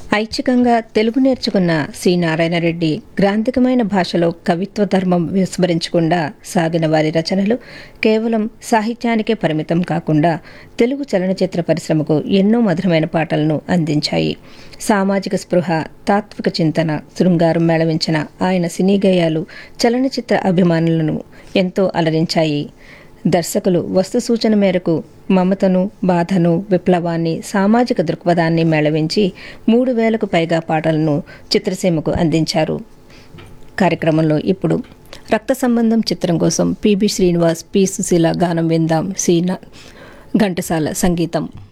ఐచ్ఛికంగా తెలుగు నేర్చుకున్న సి నారాయణరెడ్డి గ్రాంధికమైన భాషలో కవిత్వ ధర్మం విస్మరించకుండా సాగిన వారి రచనలు కేవలం సాహిత్యానికే పరిమితం కాకుండా తెలుగు చలనచిత్ర పరిశ్రమకు ఎన్నో మధురమైన పాటలను అందించాయి సామాజిక స్పృహ తాత్విక చింతన శృంగారం మేళవించిన ఆయన సినీ గేయాలు చలనచిత్ర అభిమానులను ఎంతో అలరించాయి దర్శకులు వస్తు సూచన మేరకు మమతను బాధను విప్లవాన్ని సామాజిక దృక్పథాన్ని మేళవించి మూడు వేలకు పైగా పాటలను చిత్రసీమకు అందించారు కార్యక్రమంలో ఇప్పుడు రక్త సంబంధం చిత్రం కోసం పిబి శ్రీనివాస్ పి సుశీల గానం విందాం సీన ఘంటసాల సంగీతం